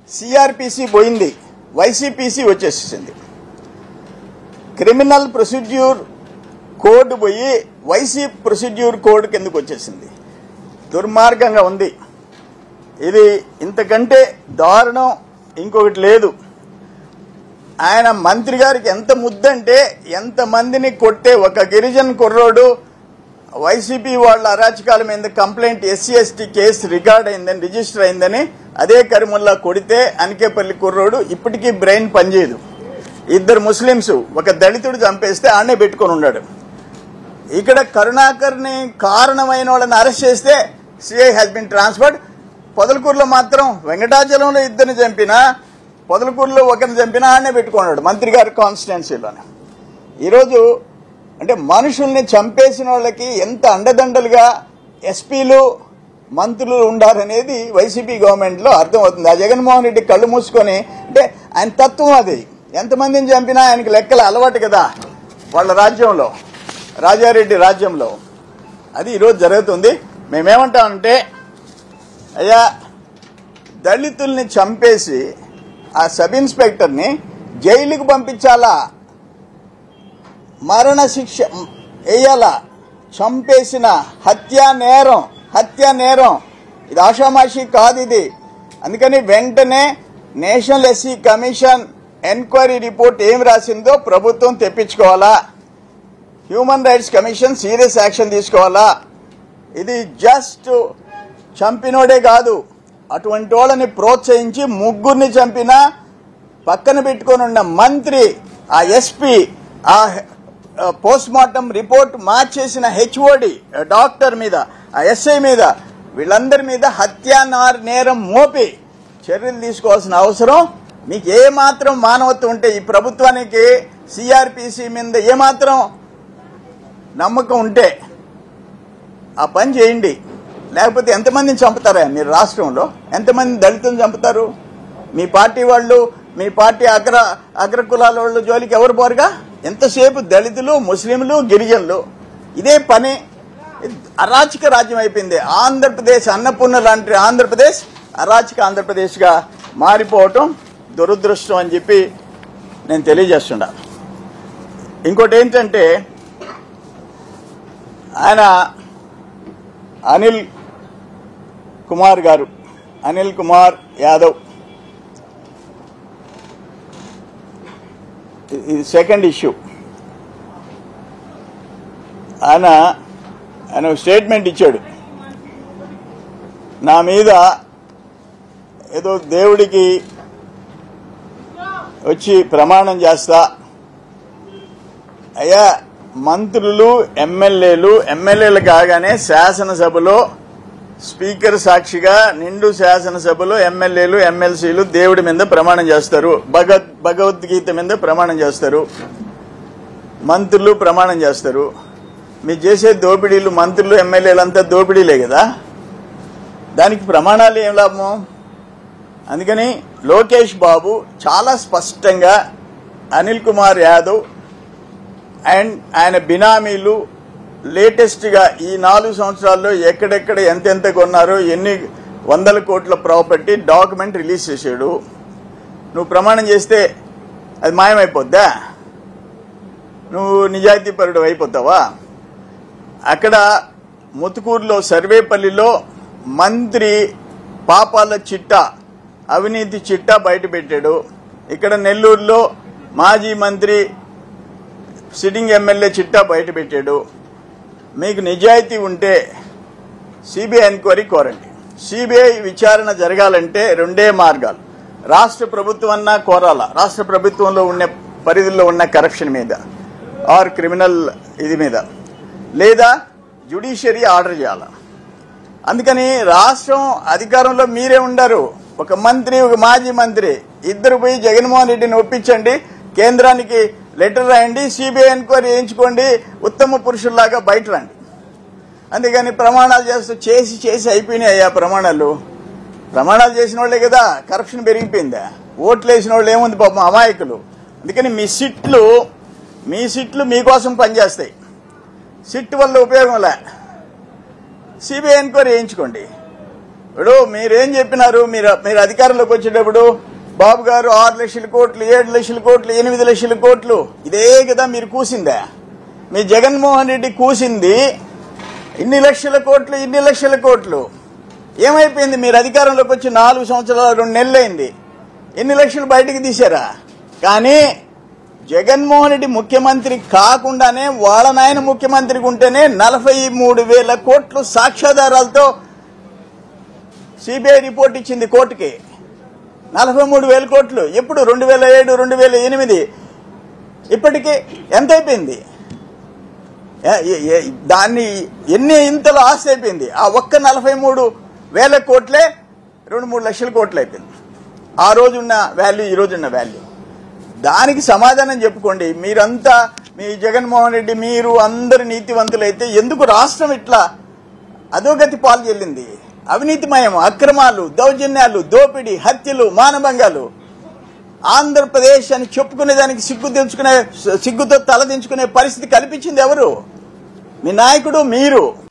CrPC పోయింది వైసీపీసీ వచ్చేసింది criminal procedure code పోయి వైసీ ప్రొసీడ్యూర్ కోడ్ కిందకు వచ్చేసింది దుర్మార్గంగా ఉంది ఇది ఇంతకంటే దారుణం ఇంకొకటి లేదు ఆయన మంత్రి గారికి ఎంత ముద్దంటే ఎంతమందిని కొట్టే ఒక గిరిజన్ కుర్రోడు వైసీపీ వాళ్ళ అరాచకాల మీద complaint SC ST case record అయిందని రిజిస్టర్ అయిందని అదే కరిముల్లా కొడితే అనికేపల్లి కుర్రోడు ఇప్పటికీ బ్రెయిన్ పనిచేయదు ఇద్దరు ముస్లింస్ ఒక దళితుడు చంపేస్తే ఆడనే పెట్టుకొని ఉన్నాడు ఇక్కడ కరుణాకర్ని కారణమైన వాళ్ళని అరెస్ట్ చేస్తే సిఐ హ్యాస్ బిన్ ట్రాన్స్ఫర్డ్ పొదలకూరులో మాత్రం వెంకటాచలంలో ఇద్దరిని చంపినా పొదలకూరులో ఒకరిని చంపినా ఆడనే పెట్టుకున్నాడు మంత్రి గారి కాన్స్టిట్యున్సీలోనే ఈరోజు అంటే మనుషుల్ని చంపేసిన వాళ్ళకి ఎంత అండదండలుగా ఎస్పీలు మంత్రులు ఉండారనేది వైసీపీ గవర్నమెంట్లో అర్థమవుతుంది ఆ జగన్మోహన్ రెడ్డి కళ్ళు మూసుకొని అంటే ఆయన తత్వం అది ఎంతమందిని చంపినా ఆయనకి లెక్కలు అలవాటు కదా వాళ్ళ రాజ్యంలో రాజారెడ్డి రాజ్యంలో అది ఈరోజు జరుగుతుంది మేమేమంటామంటే అయ్యా దళితుల్ని చంపేసి ఆ సబ్ ఇన్స్పెక్టర్ని జైలుకు పంపించాలా మరణ శిక్ష వేయాల చంపేసిన హత్యా నేరం హత్యా నేరం ఇది ఆషామాషి కాదు ఇది అందుకని వెంటనే national SC commission enquiry report ఏం రాసిందో ప్రభుత్వం తెప్పించుకోవాలా human rights commission serious action తీసుకోవాలా ఇది జస్ట్ చంపినోడే కాదు అటువంటి వాళ్ళని ప్రోత్సహించి ముగ్గురిని చంపిన పక్కన పెట్టుకొని ఉన్న మంత్రి ఆ ఎస్పీ ఆ పోస్ట్ మార్టం రిపోర్ట్ మార్చేసిన హెచ్ఓడి డాక్టర్ మీద ఆ ఎస్ఐ మీద వీళ్ళందరి మీద హత్యా నార్ నేరం మోపి చర్యలు తీసుకోవాల్సిన అవసరం మీకు ఏ మాత్రం మానవత్వం ఉంటే ఈ ప్రభుత్వానికి సిఆర్పిసి మీద ఏమాత్రం నమ్మకం ఉంటే ఆ పని చేయండి లేకపోతే ఎంతమందిని చంపుతారా మీరు రాష్ట్రంలో ఎంతమంది దళితులను చంపుతారు మీ పార్టీ వాళ్ళు మీ పార్టీ అగ్ర అగ్ర కులాల వాళ్ళు జోలికి ఎవరు పోరుగా ఎంతసేపు దళితులు ముస్లింలు గిరిజనులు ఇదే పని ఇది అరాచక రాజ్యం అయిపోయింది ఆంధ్రప్రదేశ్ అన్నపూర్ణ లాంటి ఆంధ్రప్రదేశ్ అరాచక ఆంధ్రప్రదేశ్గా మారిపోవటం దురదృష్టం అని చెప్పి నేను తెలియజేస్తున్నా ఇంకోటి ఏంటంటే ఆయన అనిల్ కుమార్ గారు అనిల్ కుమార్ యాదవ్ ఇది సెకండ్ ఇష్యూ ఆయన ఆయన ఒక స్టేట్మెంట్ ఇచ్చాడు నా మీద ఏదో దేవుడికి వచ్చి ప్రమాణం చేస్తా అయ్యా మంత్రులు ఎమ్మెల్యేలు ఎమ్మెల్యేలు కాగానే శాసనసభలో స్పీకర్ సాక్షిగా నిండు శాసనసభలో ఎమ్మెల్యేలు ఎమ్మెల్సీలు దేవుడి మీద ప్రమాణం చేస్తారు భగవద్ భగవద్గీత మీద ప్రమాణం చేస్తారు మంత్రులు ప్రమాణం చేస్తారు మీరు చేసే దోపిడీలు మంత్రులు ఎమ్మెల్యేలు అంతా దోపిడీలే కదా దానికి ప్రమాణాలు ఏం లాభం అందుకని లోకేష్ బాబు చాలా స్పష్టంగా అనిల్ కుమార్ యాదవ్ అండ్ ఆయన బినామీలు లేటెస్ట్గా ఈ నాలుగు సంవత్సరాల్లో ఎక్కడెక్కడ ఎంతెంత కొన్నారో ఎన్ని వందల కోట్ల ప్రాపర్టీ డాక్యుమెంట్ రిలీజ్ చేశాడు నువ్వు ప్రమాణం చేస్తే అది మాయమైపోద్దా నువ్వు నిజాయితీపరుడు అయిపోతావా అక్కడ ముతుకూరులో సర్వేపల్లిలో మంత్రి పాపాల చిట్టా అవినీతి చిట్టా బయట పెట్టాడు ఇక్కడ నెల్లూరులో మాజీ మంత్రి సిట్టింగ్ ఎమ్మెల్యే చిట్టా బయట పెట్టాడు మీకు నిజాయితీ ఉంటే సిబిఐ ఎంక్వైరీ కోరండి సిబిఐ విచారణ జరగాలంటే రెండే మార్గాలు రాష్ట్ర ప్రభుత్వం అన్నా కోరాలా రాష్ట్ర ప్రభుత్వంలో ఉన్న పరిధిలో ఉన్న కరప్షన్ మీద ఆర్ క్రిమినల్ ఇది మీద లేదా జ్యుడిషియరీ ఆర్డర్ చేయాలి అందుకని రాష్ట్రం అధికారంలో మీరే ఉండరు ఒక మంత్రి ఒక మాజీ మంత్రి ఇద్దరు పోయి జగన్మోహన్ రెడ్డిని ఒప్పించండి కేంద్రానికి లెటర్ రాయండి సిబిఐ ఎంక్వైరీ చేయించుకోండి ఉత్తమ పురుషుల్లాగా బయట రండి అందుకని ప్రమాణాలు చేస్తూ చేసి చేసి అయిపోయినాయి అయ్యా ప్రమాణాలు ప్రమాణాలు చేసిన వాళ్ళే కదా కరప్షన్ పెరిగిపోయిందా ఓట్లు వేసిన వాళ్ళు ఏముంది పాపం అమాయకులు అందుకని మీ సిట్లు మీ సిట్లు మీకోసం పనిచేస్తాయి సిట్ వల్ల ఉపయోగం లే సిబిఐ ఎంక్వైరీ చేయించుకోండి ఇప్పుడు మీరేం చెప్పినారు మీరు మీరు అధికారంలోకి వచ్చేటప్పుడు బాబు గారు ఆరు లక్షల కోట్లు ఏడు లక్షల కోట్లు ఎనిమిది లక్షల కోట్లు ఇదే కదా మీరు కూసిందా మీ జగన్మోహన్ రెడ్డి కూసింది ఇన్ని లక్షల కోట్లు ఇన్ని లక్షల కోట్లు ఏమైపోయింది మీరు అధికారంలోకి వచ్చి నాలుగు సంవత్సరాలు రెండు నెలలు అయింది ఎన్ని లక్షలు బయటికి తీశారా కానీ జగన్మోహన్ రెడ్డి ముఖ్యమంత్రి కాకుండానే వాళ్ళ నాయన ముఖ్యమంత్రికి ఉంటేనే నలభై మూడు వేల కోట్లు సాక్ష్యాధారాలతో సిబిఐ రిపోర్ట్ ఇచ్చింది కోర్టుకి నలభై మూడు వేల కోట్లు ఎప్పుడు రెండు వేల ఏడు రెండు వేల ఎనిమిది ఇప్పటికి ఎంత అయిపోయింది ఏ- ఏ- ఏ- దాన్ని ఎన్ని ఇంతలో ఆస్తి అయిపోయింది ఆ ఒక్క నలభై మూడు వేల కోట్లే రెండు మూడు లక్షల కోట్లు అయిపోయింది ఆ రోజు ఉన్న వాల్యూ ఈ రోజు ఉన్న వాల్యూ దానికి సమాధానం చెప్పుకోండి మీరంతా మీ జగన్మోహన్ రెడ్డి మీరు అందరు నీతివంతులైతే ఎందుకు రాష్ట్రం ఇట్లా అధోగతి పాలు చెల్లింది అవినీతిమయం అక్రమాలు దౌర్జన్యాలు దోపిడీ హత్యలు మానభంగాలు ఆంధ్రప్రదేశ్ అని చెప్పుకునే దానికి సిగ్గు తెచ్చుకునే సిగ్గుతో తలదించుకునే పరిస్థితి కల్పించింది ఎవరు మీ నాయకుడు మీరు